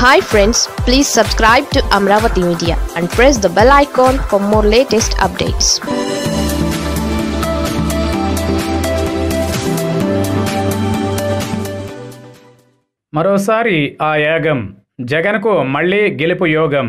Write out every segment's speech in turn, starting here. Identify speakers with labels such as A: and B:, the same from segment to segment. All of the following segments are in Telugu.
A: hi friends please subscribe to Amaravati media and press the bell icon for more latest updates
B: మరోసారి ఆ యాగం జగన్కు మళ్ళీ గెలుపు యోగం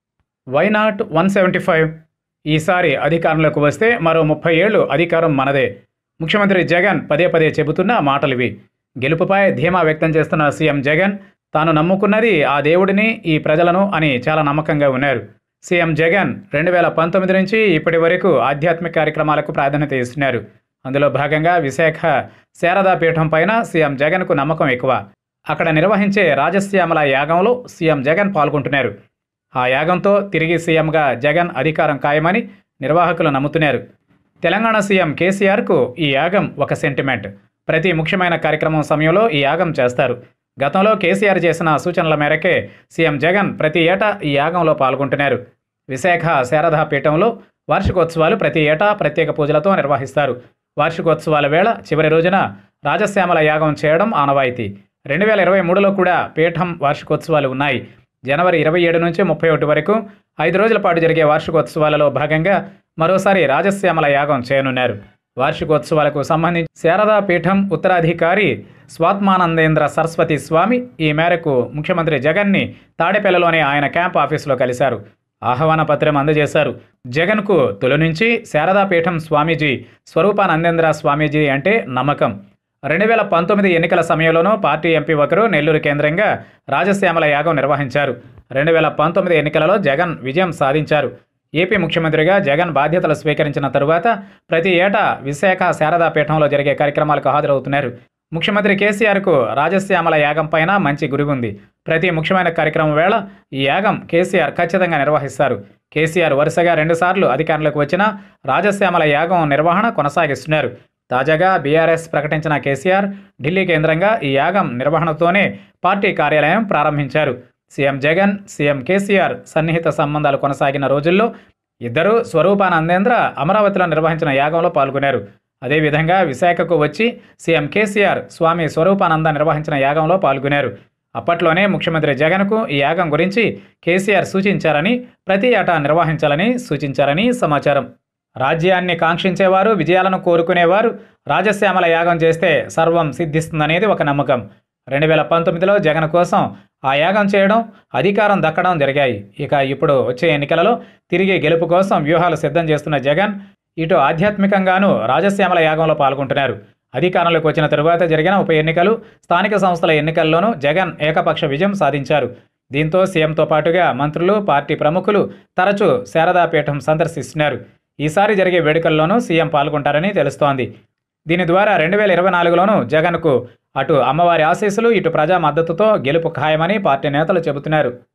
B: వైనాట్ వన్ సెవెంటీ ఫైవ్ ఈసారి అధికారంలోకి వస్తే మరో ముప్పై ఏళ్ళు అధికారం మనదే ముఖ్యమంత్రి జగన్ పదే పదే చెబుతున్న మాటలివి గెలుపుపై ధీమా వ్యక్తం చేస్తున్న సీఎం జగన్ తాను నమ్ముకున్నది ఆ దేవుడిని ఈ ప్రజలను అని చాలా నమ్మకంగా ఉన్నారు సీఎం జగన్ రెండు వేల పంతొమ్మిది నుంచి ఇప్పటి వరకు ఆధ్యాత్మిక కార్యక్రమాలకు ప్రాధాన్యత ఇస్తున్నారు అందులో భాగంగా విశాఖ శారదా పీఠం పైన సీఎం జగన్కు నమ్మకం ఎక్కువ అక్కడ నిర్వహించే రాజశ్యామల యాగంలో సీఎం జగన్ పాల్గొంటున్నారు ఆ యాగంతో తిరిగి సీఎంగా జగన్ అధికారం ఖాయమని నిర్వాహకులు నమ్ముతున్నారు తెలంగాణ సీఎం కేసీఆర్కు ఈ యాగం ఒక సెంటిమెంట్ ప్రతి ముఖ్యమైన కార్యక్రమం సమయంలో ఈ యాగం చేస్తారు గతంలో కేసీఆర్ చేసిన సూచనల మేరకే సీఎం జగన్ ప్రతి ఏటా ఈ యాగంలో పాల్గొంటున్నారు విశాఖ శారదా పీఠంలో వార్షికోత్సవాలు ప్రతి ఏటా ప్రత్యేక పూజలతో నిర్వహిస్తారు వార్షికోత్సవాల వేళ చివరి రోజున రాజశ్యామల యాగం చేయడం ఆనవాయితీ రెండు వేల ఇరవై మూడులో కూడా పీఠం వార్షికోత్సవాలు ఉన్నాయి జనవరి ఇరవై ఏడు నుంచి ముప్పై ఒకటి వరకు ఐదు రోజుల పాటు జరిగే వార్షికోత్సవాలలో భాగంగా మరోసారి రాజశ్యామల యాగం చేయనున్నారు వార్షికోత్సవాలకు సంబంధించి శారదా పీఠం ఉత్తరాధికారి స్వాత్మానందేంద్ర సరస్వతి స్వామి ఈ మేరకు ముఖ్యమంత్రి జగన్ని తాడేపల్లిలోని ఆయన క్యాంప్ ఆఫీసులో కలిశారు ఆహ్వాన పత్రం అందజేశారు జగన్కు తొలి నుంచి శారదా పీఠం స్వామీజీ స్వరూపానందేంద్ర స్వామీజీ అంటే నమ్మకం రెండు వేల పంతొమ్మిది ఎన్నికల సమయంలోనూ పార్టీ ఎంపీ ఒకరు నెల్లూరు కేంద్రంగా రాజశ్యామల యాగం నిర్వహించారు రెండు వేల పంతొమ్మిది ఎన్నికలలో జగన్ విజయం సాధించారు ఏపీ ముఖ్యమంత్రిగా జగన్ బాధ్యతలు స్వీకరించిన తరువాత ప్రతి ఏటా విశాఖ శారదా పీఠంలో జరిగే కార్యక్రమాలకు హాజరవుతున్నారు ముఖ్యమంత్రి కేసీఆర్కు రాజశ్యామల యాగం పైన మంచి గురి ఉంది ప్రతి ముఖ్యమైన కార్యక్రమం వేళ ఈ యాగం కేసీఆర్ ఖచ్చితంగా నిర్వహిస్తారు కేసీఆర్ వరుసగా రెండుసార్లు అధికారంలోకి వచ్చిన రాజశ్యామల యాగం నిర్వహణ కొనసాగిస్తున్నారు తాజాగా బీఆర్ఎస్ ప్రకటించిన కేసీఆర్ ఢిల్లీ కేంద్రంగా ఈ యాగం నిర్వహణతోనే పార్టీ కార్యాలయం ప్రారంభించారు సీఎం జగన్ సీఎం కేసీఆర్ సన్నిహిత సంబంధాలు కొనసాగిన రోజుల్లో ఇద్దరూ స్వరూపానందేంద్ర అమరావతిలో నిర్వహించిన యాగంలో పాల్గొన్నారు అదేవిధంగా విశాఖకు వచ్చి సీఎం కేసీఆర్ స్వామి స్వరూపానంద నిర్వహించిన యాగంలో పాల్గొన్నారు అప్పట్లోనే ముఖ్యమంత్రి జగన్కు ఈ యాగం గురించి కేసీఆర్ సూచించారని ప్రతి ఏటా నిర్వహించాలని సూచించారని సమాచారం రాజ్యాన్ని కాంక్షించేవారు విజయాలను కోరుకునేవారు రాజశ్యామల యాగం చేస్తే సర్వం సిద్ధిస్తుందనేది ఒక నమ్మకం రెండు వేల పంతొమ్మిదిలో జగన్ కోసం ఆ యాగం చేయడం అధికారం దక్కడం జరిగాయి ఇక ఇప్పుడు వచ్చే ఎన్నికలలో తిరిగి గెలుపు కోసం వ్యూహాలు సిద్ధం చేస్తున్న జగన్ ఇటు ఆధ్యాత్మికంగానూ రాజశ్యామల యాగంలో పాల్గొంటున్నారు అధికారంలోకి వచ్చిన తరువాత జరిగిన ఉప ఎన్నికలు స్థానిక సంస్థల ఎన్నికల్లోనూ జగన్ ఏకపక్ష విజయం సాధించారు దీంతో సీఎంతో పాటుగా మంత్రులు పార్టీ ప్రముఖులు తరచూ శారదాపీఠం సందర్శిస్తున్నారు ఈసారి జరిగే వేడుకల్లోనూ సీఎం పాల్గొంటారని తెలుస్తోంది దీని ద్వారా రెండు వేల ఇరవై నాలుగులోనూ జగన్కు అటు అమ్మవారి ఆశీస్సులు ఇటు ప్రజా మద్దతుతో గెలుపు ఖాయమని పార్టీ నేతలు చెబుతున్నారు